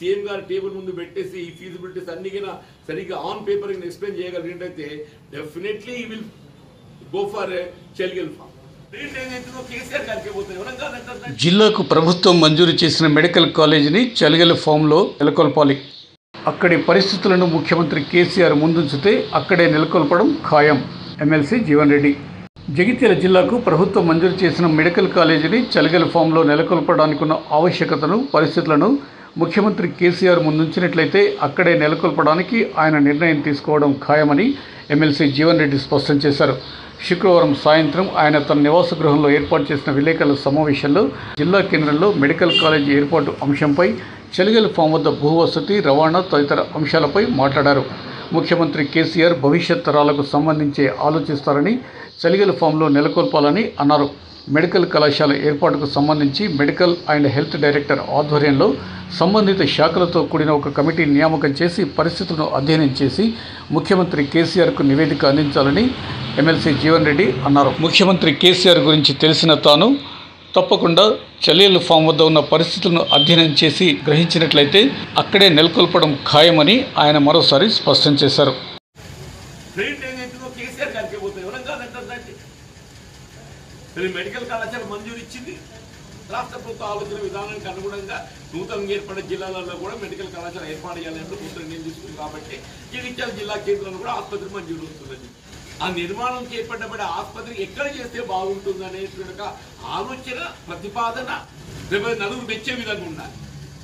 CM గారి table ముందు పెట్టేసి ఈ ఫీజిబిలిటీస్ అన్ని గిన సరిగ్గా ఆన్ పేపర్ ఎక్స్ప్లెయిన్ చేయగలిగినట్టయితే డెఫినెట్లీ ఈ విల్ గో ఫర్ చెల్గెల్ ఫామ్ రేట్ ఏదైతుందో కేసీఆర్ గారికి పోతుంది ఎవరైనా కాదంటారు జిల్లాకు ప్రభుత్వం మంజూరు చేసిన మెడికల్ కాలేజీని చలిగల ఫామ్లో నెలకొల్పాలి అక్కడి పరిస్థితులను ముఖ్యమంత్రి కేసీఆర్ ముందుంచితే అక్కడే నెలకొల్పడం ఖాయం ఎమ్మెల్సీ జీవన్ రెడ్డి జగిత్యాల జిల్లాకు ప్రభుత్వం మంజూరు చేసిన మెడికల్ కాలేజీని చలిగల ఫామ్లో నెలకొల్పడానికి ఉన్న ఆవశ్యకతను పరిస్థితులను ముఖ్యమంత్రి కేసీఆర్ ముందుంచినట్లయితే అక్కడే నెలకొల్పడానికి ఆయన నిర్ణయం తీసుకోవడం ఖాయమని ఎమ్మెల్సీ జీవన్ రెడ్డి స్పష్టం చేశారు శుక్రవారం సాయంత్రం ఆయన తన నివాస గృహంలో ఏర్పాటు చేసిన విలేకరుల సమావేశంలో జిల్లా కేంద్రంలో మెడికల్ కాలేజీ ఏర్పాటు అంశంపై చలిగల ఫామ్ వద్ద భూవసతి రవాణా తదితర అంశాలపై మాట్లాడారు ముఖ్యమంత్రి కేసీఆర్ భవిష్యత్ తరాలకు సంబంధించే ఆలోచిస్తారని చలిగల ఫామ్లో నెలకొల్పాలని అన్నారు మెడికల్ కళాశాల ఏర్పాటుకు సంబంధించి మెడికల్ అండ్ హెల్త్ డైరెక్టర్ ఆధ్వర్యంలో సంబంధిత శాఖలతో కూడిన ఒక కమిటీ నియామకం చేసి పరిస్థితులను అధ్యయనం చేసి ముఖ్యమంత్రి కేసీఆర్కు నివేదిక అందించాలని ఎమ్మెల్సీ జీవన్ రెడ్డి అన్నారు ముఖ్యమంత్రి కేసీఆర్ గురించి తెలిసిన తాను తప్పకుండా చలియల ఫామ్ వద్ద ఉన్న పరిస్థితులను అధ్యయనం చేసి గ్రహించినట్లయితే అక్కడే నెలకొల్పడం ఖాయమని ఆయన మరోసారి స్పష్టం చేశారు రేట్ ఏదైతుందో కేసీఆర్ గారికి పోతుంది ఎవరైనా కాదంటారు దాన్ని మరి మెడికల్ కళాశాల మంజూరు ఇచ్చింది రాష్ట్ర ప్రభుత్వ ఆలోచన విధానానికి అనుగుణంగా నూతనంగా ఏర్పడే జిల్లాలలో కూడా మెడికల్ కళాశాల ఏర్పాటు చేయాలంటే ప్రభుత్వం నిర్ణయం తీసుకుంది కాబట్టి జగిత్యాల జిల్లా కేంద్రంలో కూడా ఆసుపత్రి మంజూరు అవుతుందని ఆ నిర్మాణం చేపట్టబడే ఆసుపత్రి ఎక్కడ చేస్తే బాగుంటుంది అనేటువంటి ఒక ఆలోచన ప్రతిపాదన రేపు నలుగురు మెచ్చే విధంగా ఉండాలి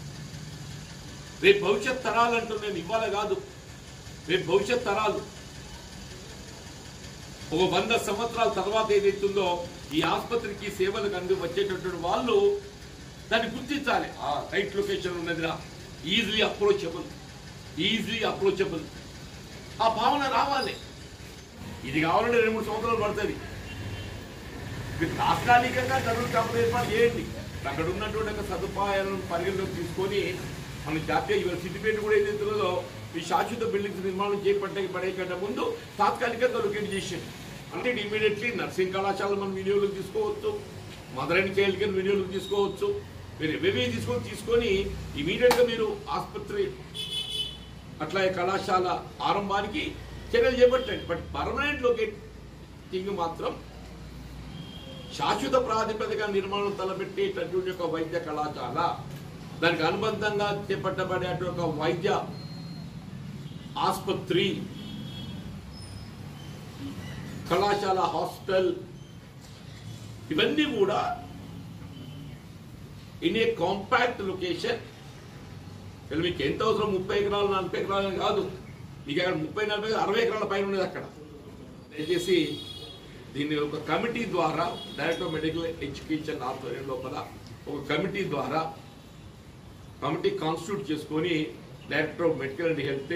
రేపు భవిష్యత్ తరాలు అంటూ నేను ఇవ్వాలి కాదు రేపు భవిష్యత్ తరాలు ఒక వంద సంవత్సరాల తర్వాత ఏదైతుందో ఈ ఆసుపత్రికి సేవలకు అంది వచ్చేటటువంటి వాళ్ళు దాన్ని గుర్తించాలి ఆ రైట్ లొకేషన్ ఉన్నదిరా ఈజీలీ అప్రోచబుల్ ఈజీలీ అప్రోచబుల్ ఆ భావన రావాలి ఇది కావాలంటే రెండు మూడు సంవత్సరాలు పడుతుంది మీరు తాత్కాలికంగా చదువు కాపులు ఏర్పాటు చేయండి అక్కడ ఉన్నటువంటి ఒక సదుపాయాలను పరిగణలోకి తీసుకొని మన జాతీయ ఇవాళ సిద్దిపేట కూడా ఏదైతుందో ఈ శాశ్వత బిల్డింగ్స్ నిర్మాణం చేపట్టే పడే కంటే ముందు తాత్కాలికంగా లొకేట్ చేసేది అంటే ఇమీడియట్లీ నర్సింగ్ కళాశాల మనం వినియోగం తీసుకోవచ్చు మదర్ అండ్ చైల్డ్ కేర్ వినియోగం తీసుకోవచ్చు మీరు ఏవేవి తీసుకొని తీసుకొని ఇమీడియట్గా మీరు ఆసుపత్రి అట్లా ఈ కళాశాల ఆరంభానికి చర్యలు చేపట్టండి బట్ పర్మనెంట్ లొకేటింగ్ మాత్రం శాశ్వత ప్రాతిపదిక నిర్మాణం తలపెట్టేటటువంటి ఒక వైద్య కళాశాల దానికి అనుబంధంగా చేపట్టబడే ఒక వైద్య ఆసుపత్రి కళాశాల హాస్పిటల్ ఇవన్నీ కూడా ఇన్ ఏ కాంపాక్ట్ లొకేషన్ ఇక్కడ మీకు ఎంత అవసరం ముప్పై ఎకరాలు నలభై ఎకరాలు అని కాదు మీకు అక్కడ ముప్పై నలభై అరవై ఎకరాల పైన ఉన్నది అక్కడ దయచేసి దీన్ని ఒక కమిటీ ద్వారా డైరెక్టర్ మెడికల్ ఎడ్యుకేషన్ ఆధ్వర్యం లోపల ఒక కమిటీ ద్వారా కమిటీ కాన్స్టిట్యూట్ చేసుకొని director of medical and health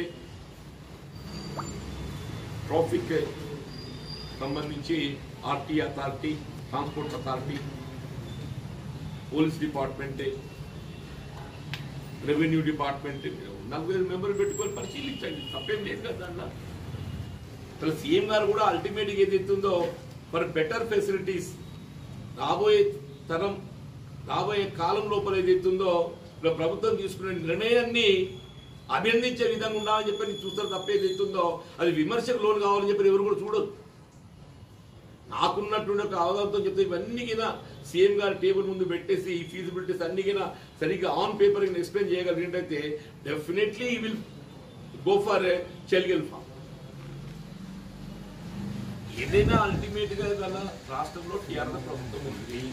traffic సంబంధించి RT authority transport authority police department revenue department నలుగురు మెంబర్ పెట్టుకొని పరిశీలించండి తప్పేం లేదు కదా దాంట్లో అసలు సీఎం గారు కూడా అల్టిమేట్గా ఏదైతుందో ఫర్ బెటర్ ఫెసిలిటీస్ రాబోయే తరం రాబోయే కాలం లోపల ఏదైతుందో ఇలా ప్రభుత్వం తీసుకునే నిర్ణయాన్ని అభినందించే విధంగా ఉండాలని చెప్పి నేను చూస్తారు తప్ప ఏదైతుందో అది విమర్శకు లోను కావాలని చెప్పి ఎవరు కూడా చూడదు నాకున్నటువంటి ఒక అవగాహనతో చెప్తే ఇవన్నీ కింద సీఎం గారి టేబుల్ ముందు పెట్టేసి ఈ ఫీజిబిలిటీస్ అన్ని కింద సరిగ్గా ఆన్ పేపర్ ఎక్స్ప్లెయిన్ చేయగలిగినట్టయితే డెఫినెట్లీ విల్ గో ఫర్ చెల్గెల్ ఫామ్ ఏదైనా అల్టిమేట్ గా గల రాష్ట్రంలో టీఆర్ఎస్ ప్రభుత్వం ఉంది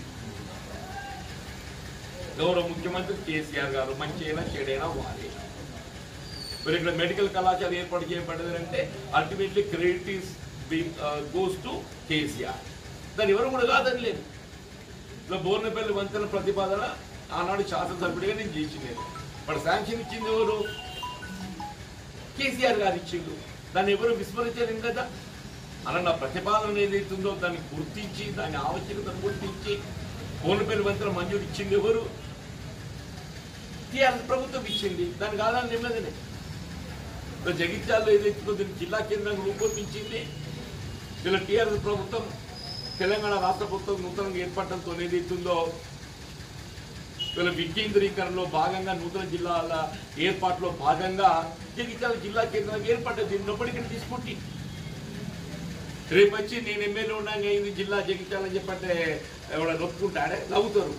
గౌరవ ముఖ్యమంత్రి కేసీఆర్ గారు మంచి అయినా చెడైనా వారే మరి ఇక్కడ మెడికల్ కళాశాల ఏర్పాటు చేయబడ్డది అంటే ultimately credit is goes to KCR దాని ఎవరు కూడా కాదని లేదు ఇలా బోర్నపల్లి వంతెన ప్రతిపాదన ఆనాడు శాసనసభ్యుడిగా నేను చేసింది మరి శాంక్షన్ ఇచ్చింది ఎవరు కేసీఆర్ గారు ఇచ్చిండు దాన్ని ఎవరు విస్మరించలేం కదా అలా నా ప్రతిపాదన ఏదైతుందో దాన్ని గుర్తించి దాని ఆవశ్యకతను గుర్తించి బోర్నపల్లి వంతెన మంజూరు ఇచ్చింది ఎవరు టీఆర్ఎస్ ప్రభుత్వం ఇచ్చింది దానికి ఆధారం నెమ్మదినే ఇప్పుడు జగిత్యాలలో ఏదైతుందో దీన్ని జిల్లా కేంద్రంగా రూపొందించింది ఇలా టీఆర్ఎస్ ప్రభుత్వం తెలంగాణ రాష్ట్ర ప్రభుత్వం నూతనంగా ఏర్పడటంతో ఏదైతుందో ఇవాళ వికేంద్రీకరణలో భాగంగా నూతన జిల్లాల ఏర్పాటులో భాగంగా జగిత్యాల జిల్లా కేంద్రంగా ఏర్పడ్డది నొప్పటి ఇక్కడ తీసుకుంటే రేపు వచ్చి నేను ఎమ్మెల్యే ఉండగా ఇది జిల్లా జగిత్యాలని చెప్పంటే ఎవడ నొప్పుకుంటాడే నవ్వుతారు